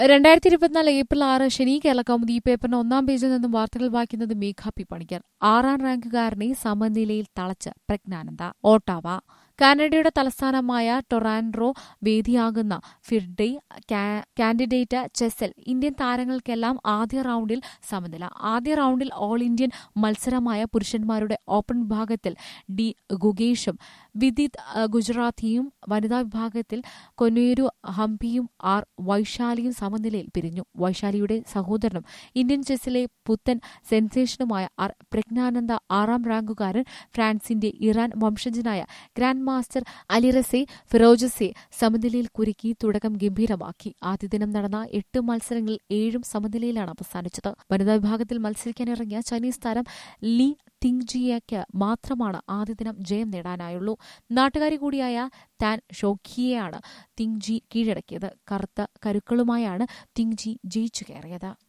രണ്ടായിരത്തി ഇരുപത്തിനാല് ഏപ്രിൽ ആറ് ശനി കേരള കൗമുദി ഈ പേപ്പറിന് ഒന്നാം പേജിൽ നിന്നും വാർത്തകൾ വായിക്കുന്നത് മേഘ പി പണിക്കർ ആറാം റാങ്കുകാരനെ സമനിലയിൽ തളച്ച് പ്രജ്ഞാനന്ദ ഓട്ടാവ കാനഡയുടെ തലസ്ഥാനമായ ടൊറാൻഡ്രോ വേദിയാകുന്ന ഫിർഡെ കാ- കാൻഡിഡേറ്റ് ചെസ്സിൽ ഇന്ത്യൻ താരങ്ങൾക്കെല്ലാം ആദ്യ റൌണ്ടിൽ സമനില ആദ്യ റൌണ്ടിൽ ഓൾ ഇന്ത്യൻ മത്സരമായ പുരുഷന്മാരുടെ ഓപ്പൺ വിഭാഗത്തിൽ ഡി ഗുഗേഷും വിദിത് അഹ്, ഗുജറാത്തിയും വനിതാ വിഭാഗത്തിൽ കൊനേരു ഹംപിയും ആർ വൈശാലിയും സമനിലയിൽ പിരിഞ്ഞു വൈശാലിയുടെ സഹോദരനും ഇന്ത്യൻ ചെസ്സിലെ പുത്തൻ സെൻസേഷനുമായ ആർ പ്രജ്ഞാനന്ദ ആറാം റാങ്കുകാരൻ ഫ്രാൻസിന്റെ ഇറാൻ വംശജനായ ഗ്രാൻഡ് മാസ്റ്റർ അലിറസെ ഫിറോജസെ സമനിലയിൽ കുരുക്കി തുടക്കം ഗംഭീരമാക്കി ആദ്യ ദിനം നടന്ന എട്ട് മത്സരങ്ങളിൽ ഏഴും സമനിലയിലാണ് അവസാനിച്ചത് വനിതാ വിഭാഗത്തിൽ മത്സരിക്കാനിറങ്ങിയ ചൈനീസ് താരം ലീ തിങ്ജിയയ്ക്ക് മാത്രമാണ് ആദ്യ ദിനം ജയം നേടാനായുള്ളൂ നാട്ടുകാരി കൂടിയായ താൻ ഷോക്കിയെയാണ് തിങ്ജി കീഴടക്കിയത് കറുത്ത കരുക്കളുമായാണ് തിങ്ജി ജയിച്ചു കയറിയത്